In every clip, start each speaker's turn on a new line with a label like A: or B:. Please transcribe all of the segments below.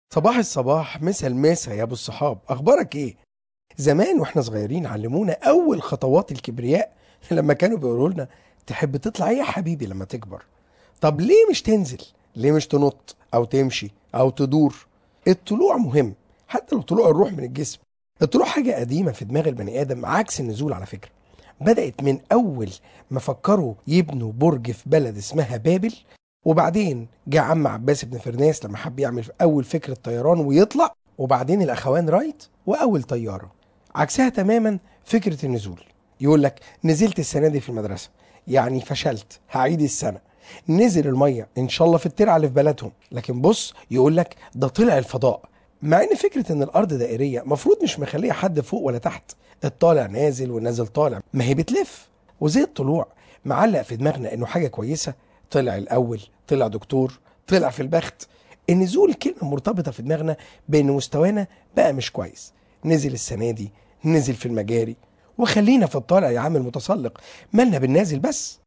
A: صباح الصباح مسا المسا يا ابو الصحاب اخبارك ايه زمان واحنا صغيرين علمونا اول خطوات الكبرياء لما كانوا بيقولوا لنا تحب تطلع ايه يا حبيبي لما تكبر طب ليه مش تنزل ليه مش تنط او تمشي او تدور الطلوع مهم حتى لو طلوع الروح من الجسم الطلوع حاجة قديمة في دماغ البني آدم عكس النزول على فكرة بدأت من أول ما فكروا يبنوا برج في بلد اسمها بابل وبعدين جه عم عباس بن فرناس لما حب يعمل اول فكره طيران ويطلع وبعدين الاخوان رايت واول طياره عكسها تماما فكره النزول يقول لك نزلت السنه دي في المدرسه يعني فشلت هعيد السنه نزل الميه ان شاء الله في الترعه اللي في بلدهم لكن بص يقول لك ده طلع الفضاء مع ان فكره ان الارض دائريه مفروض مش مخليه حد فوق ولا تحت الطالع نازل والنازل طالع ما هي بتلف وزي الطلوع معلق في دماغنا انه حاجه كويسه طلع الاول طلع دكتور طلع في البخت النزول كلمه مرتبطه في دماغنا بان مستوانا بقى مش كويس نزل السنه دي نزل في المجاري وخلينا في الطالع يا عم المتسلق مالنا بالنازل بس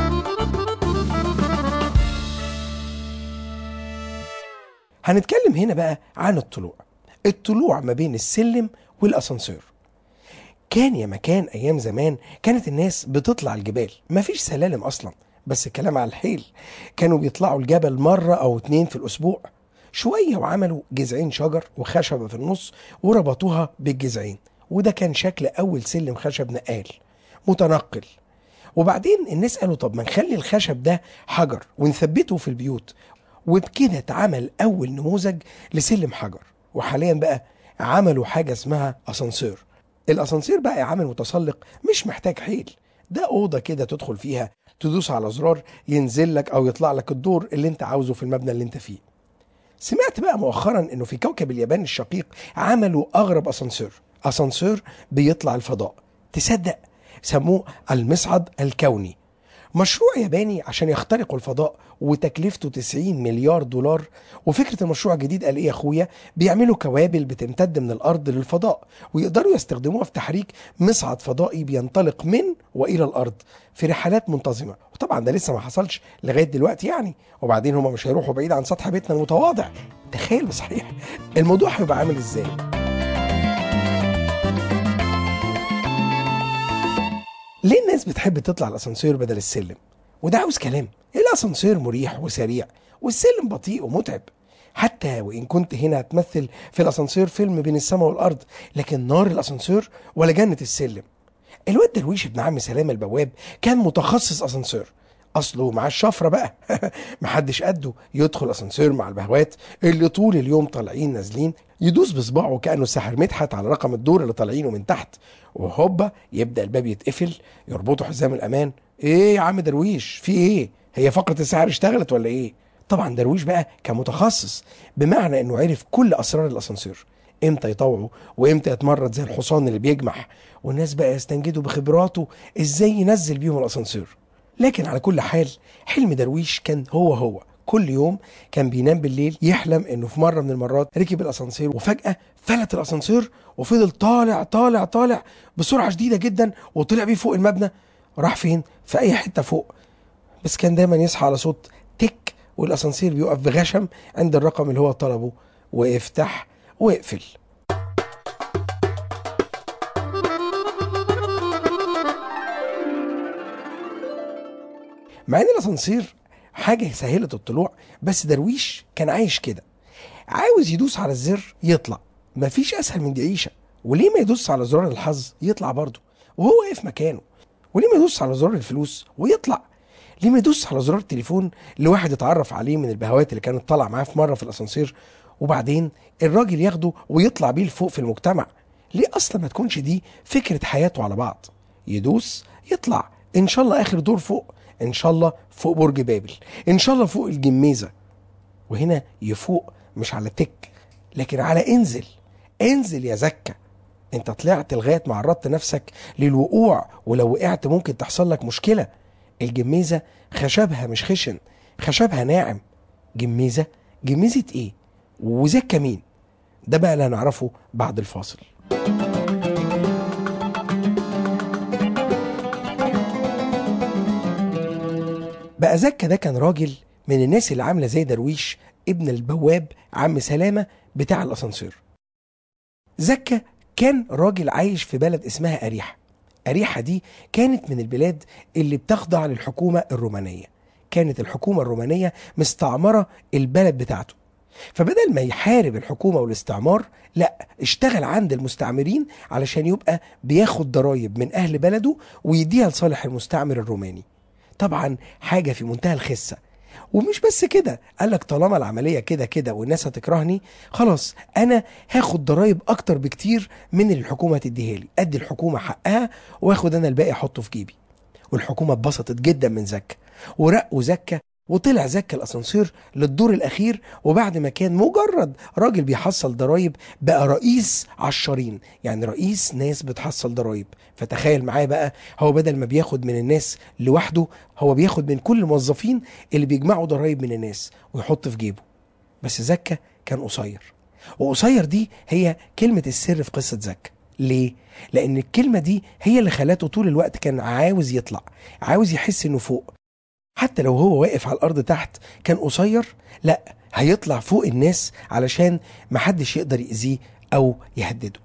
A: هنتكلم هنا بقى عن الطلوع الطلوع ما بين السلم والاسانسير كان يا مكان ايام زمان كانت الناس بتطلع الجبال مفيش سلالم اصلا بس الكلام على الحيل كانوا بيطلعوا الجبل مرة أو اتنين في الأسبوع شوية وعملوا جذعين شجر وخشبة في النص وربطوها بالجذعين وده كان شكل أول سلم خشب نقال متنقل وبعدين الناس قالوا طب ما نخلي الخشب ده حجر ونثبته في البيوت وبكده اتعمل أول نموذج لسلم حجر وحاليا بقى عملوا حاجة اسمها أسانسير الأسانسير بقى يا عامل متسلق مش محتاج حيل ده أوضة كده تدخل فيها تدوس على زرار ينزل لك او يطلع لك الدور اللي انت عاوزه في المبنى اللي انت فيه سمعت بقى مؤخرا انه في كوكب اليابان الشقيق عملوا اغرب اسانسير اسانسير بيطلع الفضاء تصدق سموه المصعد الكوني مشروع ياباني عشان يخترقوا الفضاء وتكلفته 90 مليار دولار وفكرة المشروع الجديد قال ايه يا اخويا بيعملوا كوابل بتمتد من الارض للفضاء ويقدروا يستخدموها في تحريك مصعد فضائي بينطلق من والى الارض في رحلات منتظمة وطبعا ده لسه ما حصلش لغاية دلوقتي يعني وبعدين هما مش هيروحوا بعيد عن سطح بيتنا المتواضع تخيلوا صحيح الموضوع هيبقى عامل ازاي ليه الناس بتحب تطلع الاسانسير بدل السلم وده عاوز كلام الاسانسير مريح وسريع والسلم بطيء ومتعب حتى وان كنت هنا هتمثل في الاسانسير فيلم بين السماء والارض لكن نار الاسانسير ولا جنه السلم الواد درويش ابن عم سلام البواب كان متخصص اسانسير اصله مع الشفره بقى محدش قده يدخل اسانسير مع البهوات اللي طول اليوم طالعين نازلين يدوس بصباعه كانه ساحر مدحت على رقم الدور اللي طالعينه من تحت وهوبا يبدا الباب يتقفل يربطوا حزام الامان ايه يا عم درويش في ايه هي فقره السحر اشتغلت ولا ايه طبعا درويش بقى كان متخصص بمعنى انه عرف كل اسرار الاسانسير امتى يطوعه وامتى يتمرد زي الحصان اللي بيجمح والناس بقى يستنجدوا بخبراته ازاي ينزل بيهم الاسانسير لكن على كل حال حلم درويش كان هو هو كل يوم كان بينام بالليل يحلم انه في مره من المرات ركب الاسانسير وفجاه فلت الاسانسير وفضل طالع طالع طالع بسرعه شديده جدا وطلع بيه فوق المبنى راح فين في اي حته فوق بس كان دايما يصحى على صوت تك والاسانسير بيقف بغشم عند الرقم اللي هو طلبه وافتح واقفل مع ان الاسانسير حاجه سهلت الطلوع بس درويش كان عايش كده عاوز يدوس على الزر يطلع مفيش اسهل من دي عيشه وليه ما يدوس على زرار الحظ يطلع برضه وهو واقف مكانه وليه ما يدوس على زرار الفلوس ويطلع ليه ما يدوس على زرار التليفون اللي واحد اتعرف عليه من البهوات اللي كانت طالع معاه في مره في الاسانسير وبعدين الراجل ياخده ويطلع بيه لفوق في المجتمع ليه اصلا ما تكونش دي فكره حياته على بعض يدوس يطلع ان شاء الله اخر دور فوق ان شاء الله فوق برج بابل ان شاء الله فوق الجميزه وهنا يفوق مش على تك لكن على انزل انزل يا زكا انت طلعت لغايه ما عرضت نفسك للوقوع ولو وقعت ممكن تحصل لك مشكله الجميزه خشبها مش خشن خشبها ناعم جميزه جميزه ايه وزكا مين ده بقى اللي هنعرفه بعد الفاصل بقى زكا ده كان راجل من الناس اللي عامله زي درويش ابن البواب عم سلامة بتاع الأسانسير زكا كان راجل عايش في بلد اسمها أريحة أريحة دي كانت من البلاد اللي بتخضع للحكومة الرومانية كانت الحكومة الرومانية مستعمرة البلد بتاعته فبدل ما يحارب الحكومة والاستعمار لا اشتغل عند المستعمرين علشان يبقى بياخد ضرايب من أهل بلده ويديها لصالح المستعمر الروماني طبعا حاجة في منتهى الخسة ومش بس كده قال لك طالما العمليه كده كده والناس هتكرهني خلاص انا هاخد ضرايب اكتر بكتير من اللي الحكومه هتديها لي ادي الحكومه حقها واخد انا الباقي احطه في جيبي والحكومه اتبسطت جدا من زكا ورقوا زكا وطلع زكا الاسانسير للدور الاخير وبعد ما كان مجرد راجل بيحصل ضرايب بقى رئيس عشارين يعني رئيس ناس بتحصل ضرايب فتخيل معايا بقى هو بدل ما بياخد من الناس لوحده هو بياخد من كل الموظفين اللي بيجمعوا ضرايب من الناس ويحط في جيبه بس زكا كان قصير وقصير دي هي كلمة السر في قصة زكا ليه؟ لأن الكلمة دي هي اللي خلاته طول الوقت كان عاوز يطلع عاوز يحس إنه فوق حتى لو هو واقف على الارض تحت كان قصير لا هيطلع فوق الناس علشان محدش يقدر يأذيه او يهدده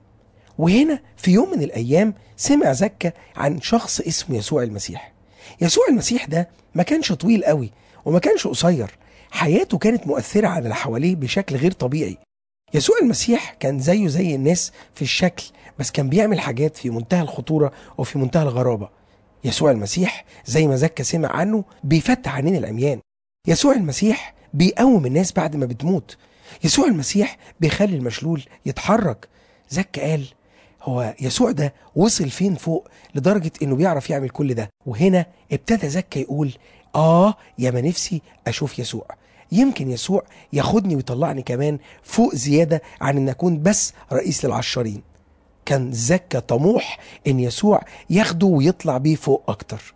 A: وهنا في يوم من الايام سمع زكا عن شخص اسمه يسوع المسيح يسوع المسيح ده ما كانش طويل قوي وما كانش قصير حياته كانت مؤثرة على اللي حواليه بشكل غير طبيعي يسوع المسيح كان زيه زي الناس في الشكل بس كان بيعمل حاجات في منتهى الخطورة وفي منتهى الغرابة يسوع المسيح زي ما زكا سمع عنه بيفتح عينين العميان يسوع المسيح بيقوم الناس بعد ما بتموت يسوع المسيح بيخلي المشلول يتحرك زكا قال هو يسوع ده وصل فين فوق لدرجة انه بيعرف يعمل كل ده وهنا ابتدى زكا يقول اه يا ما نفسي اشوف يسوع يمكن يسوع ياخدني ويطلعني كمان فوق زيادة عن ان اكون بس رئيس للعشارين كان زكا طموح ان يسوع ياخده ويطلع بيه فوق اكتر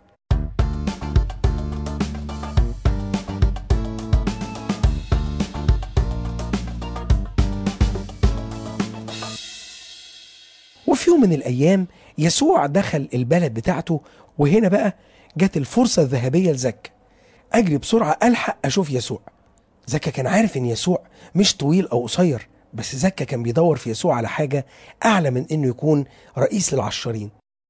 A: وفي يوم من الايام يسوع دخل البلد بتاعته وهنا بقى جت الفرصه الذهبيه لزكا اجري بسرعه الحق اشوف يسوع زكا كان عارف ان يسوع مش طويل او قصير بس زكا كان بيدور في يسوع على حاجه اعلى من انه يكون رئيس للعشارين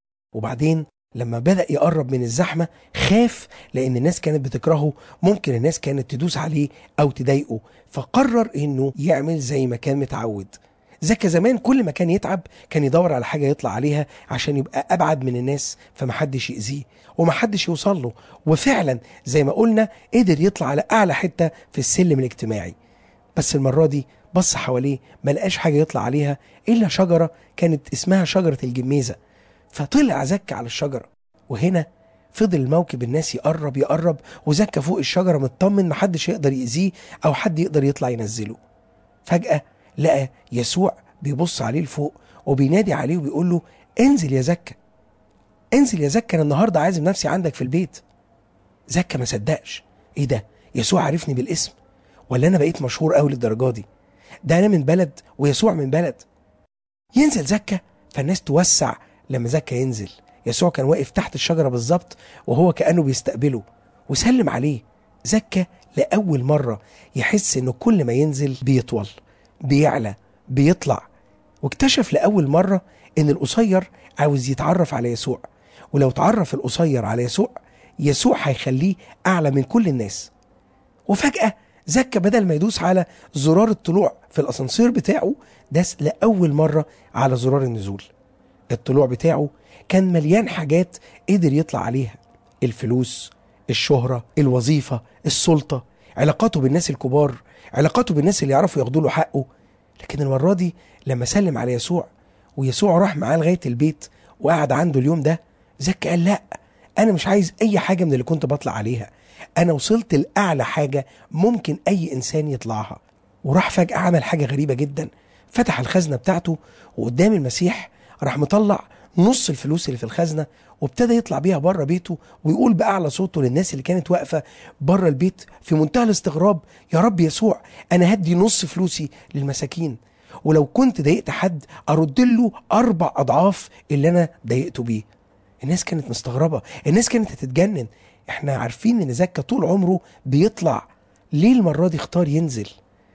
A: وبعدين لما بدأ يقرب من الزحمة خاف لأن الناس كانت بتكرهه ممكن الناس كانت تدوس عليه أو تضايقه فقرر إنه يعمل زي ما كان متعود زكا زمان كل ما كان يتعب كان يدور على حاجة يطلع عليها عشان يبقى أبعد من الناس فمحدش يأذيه ومحدش يوصل له وفعلا زي ما قلنا قدر يطلع على أعلى حتة في السلم الاجتماعي بس المرة دي بص حواليه ما لقاش حاجة يطلع عليها إلا شجرة كانت اسمها شجرة الجميزة فطلع زكا على الشجرة وهنا فضل الموكب الناس يقرب يقرب وزكا فوق الشجرة مطمن محدش يقدر يأذيه أو حد يقدر يطلع ينزله فجأة لقى يسوع بيبص عليه لفوق وبينادي عليه وبيقول له انزل يا زكا انزل يا زكا انا النهارده عازم نفسي عندك في البيت زكا ما صدقش ايه ده يسوع عرفني بالاسم ولا انا بقيت مشهور قوي للدرجه دي ده انا من بلد ويسوع من بلد ينزل زكا فالناس توسع لما زكا ينزل يسوع كان واقف تحت الشجره بالظبط وهو كانه بيستقبله وسلم عليه زكا لاول مره يحس انه كل ما ينزل بيطول بيعلى بيطلع واكتشف لاول مره ان القصير عاوز يتعرف على يسوع ولو تعرف القصير على يسوع يسوع هيخليه اعلى من كل الناس وفجاه زكا بدل ما يدوس على زرار الطلوع في الاسانسير بتاعه داس لاول مره على زرار النزول الطلوع بتاعه كان مليان حاجات قدر يطلع عليها الفلوس الشهرة الوظيفة السلطة علاقاته بالناس الكبار علاقاته بالناس اللي يعرفوا ياخدوا له حقه لكن المرة دي لما سلم على يسوع ويسوع راح معاه لغاية البيت وقعد عنده اليوم ده زكا قال لا أنا مش عايز أي حاجة من اللي كنت بطلع عليها أنا وصلت لأعلى حاجة ممكن أي إنسان يطلعها وراح فجأة عمل حاجة غريبة جدا فتح الخزنة بتاعته وقدام المسيح راح مطلع نص الفلوس اللي في الخزنة وابتدى يطلع بيها بره بيته ويقول بأعلى صوته للناس اللي كانت واقفة بره البيت في منتهى الاستغراب يا رب يسوع أنا هدي نص فلوسي للمساكين ولو كنت ضايقت حد أرد له أربع أضعاف اللي أنا ضايقته بيه الناس كانت مستغربة الناس كانت هتتجنن احنا عارفين ان زكا طول عمره بيطلع ليه المرة دي اختار ينزل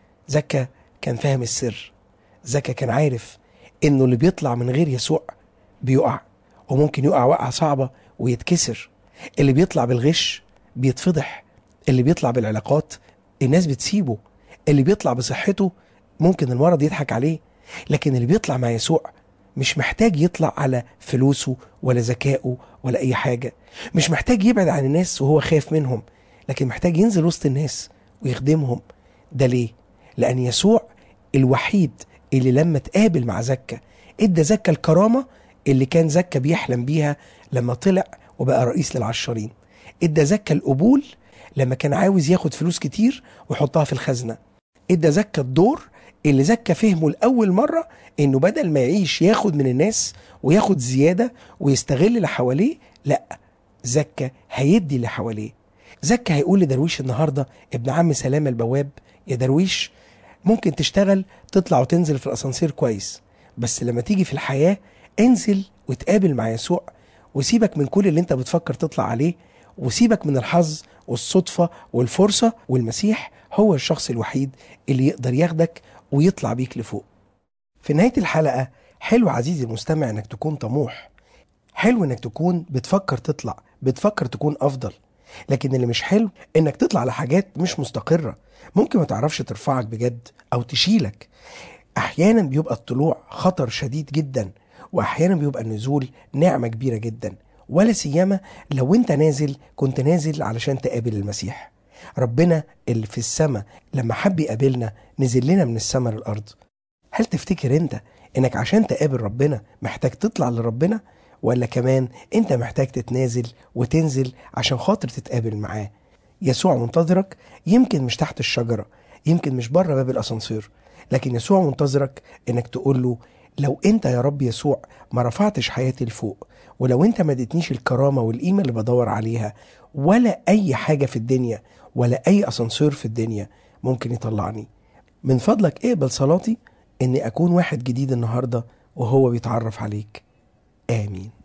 A: زكا كان فاهم السر زكا كان عارف انه اللي بيطلع من غير يسوع بيقع وممكن يقع وقعة صعبة ويتكسر اللي بيطلع بالغش بيتفضح اللي بيطلع بالعلاقات الناس بتسيبه اللي بيطلع بصحته ممكن المرض يضحك عليه لكن اللي بيطلع مع يسوع مش محتاج يطلع على فلوسه ولا ذكائه ولا اي حاجه مش محتاج يبعد عن الناس وهو خايف منهم لكن محتاج ينزل وسط الناس ويخدمهم ده ليه لان يسوع الوحيد اللي لما تقابل مع زكا ادى زكا الكرامه اللي كان زكا بيحلم بيها لما طلع وبقى رئيس للعشارين ادى زكا القبول لما كان عاوز ياخد فلوس كتير ويحطها في الخزنه ادى زكا الدور اللي زكا فهمه لاول مره انه بدل ما يعيش ياخد من الناس وياخد زياده ويستغل اللي حواليه لا زكا هيدي اللي حواليه زكا هيقول لدرويش النهارده ابن عم سلامه البواب يا درويش ممكن تشتغل تطلع وتنزل في الاسانسير كويس بس لما تيجي في الحياه انزل وتقابل مع يسوع وسيبك من كل اللي انت بتفكر تطلع عليه وسيبك من الحظ والصدفه والفرصه والمسيح هو الشخص الوحيد اللي يقدر ياخدك ويطلع بيك لفوق في نهايه الحلقه حلو عزيزي المستمع انك تكون طموح حلو انك تكون بتفكر تطلع بتفكر تكون افضل لكن اللي مش حلو انك تطلع لحاجات مش مستقره ممكن ما تعرفش ترفعك بجد او تشيلك احيانا بيبقى الطلوع خطر شديد جدا واحيانا بيبقى النزول نعمه كبيره جدا ولا سيما لو انت نازل كنت نازل علشان تقابل المسيح ربنا اللي في السماء لما حب يقابلنا نزل لنا من السماء للارض هل تفتكر انت انك عشان تقابل ربنا محتاج تطلع لربنا ولا كمان انت محتاج تتنازل وتنزل عشان خاطر تتقابل معاه يسوع منتظرك يمكن مش تحت الشجرة يمكن مش بره باب الاسانسير لكن يسوع منتظرك انك تقول له لو انت يا رب يسوع ما رفعتش حياتي لفوق ولو انت ما اديتنيش الكرامة والقيمة اللي بدور عليها ولا اي حاجة في الدنيا ولا اي اسانسير في الدنيا ممكن يطلعني من فضلك اقبل صلاتي اني اكون واحد جديد النهاردة وهو بيتعرف عليك امين